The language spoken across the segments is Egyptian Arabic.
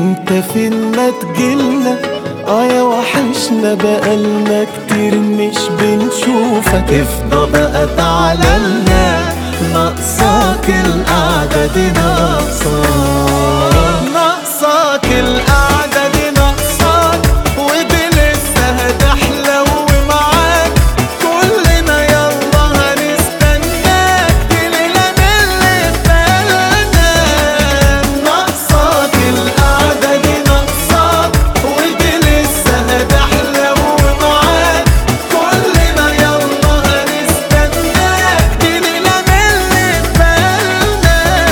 انت فين ما تجيلنا اه يا وحشنا بقالنا كتير مش بنشوفك افضى بقى تعالنا ناقصاك القعدة دي ناقصاك ناقصاك القعدة دي ناقصاك ودي لسه هتحلو معاك كلنا يلا هنستناك دي ليلة من اللي في بالنا ناقصاك القعدة دي ناقصاك ودي لسه هتحلو معاك كلنا يلا هنستناك دي ليلة من اللي في بالنا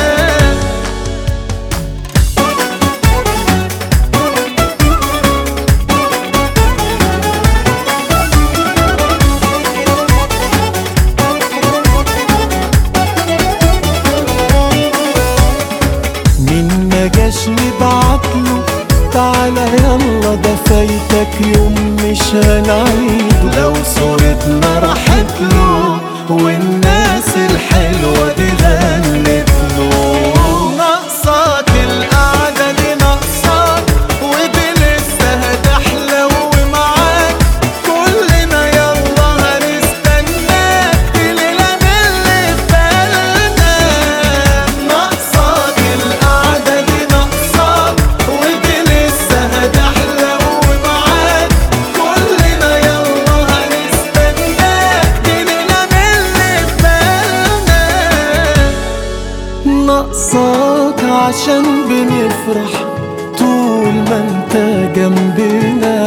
مين ما جاش نبعتله تعالى يلا ده فايتك يوم مش هنعيده لو صورتنا راحت له والناس الحلوة دي غنت له ناقصاك القعدة دي ناقصاك ودي لسه هتحلو معاك كلنا يلا هنستناك دي ليلة من اللي في بالنا ناقصاك القعدة دي ناقصاك ودي لسه هتحلو معاك كلنا يلا هنستناك دي ليلة من اللي في بالنا ناقصاك عشان بنفرح طول ما انت جنبنا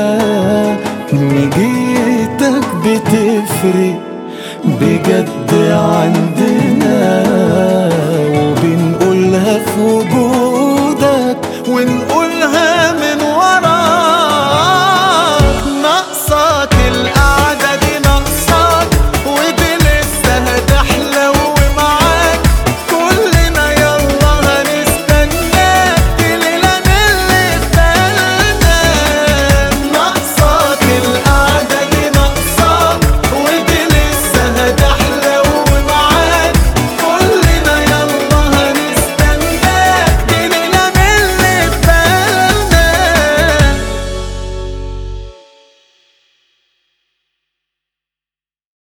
مجيتك بتفرق بجد عندنا وبنقولها في وجودنا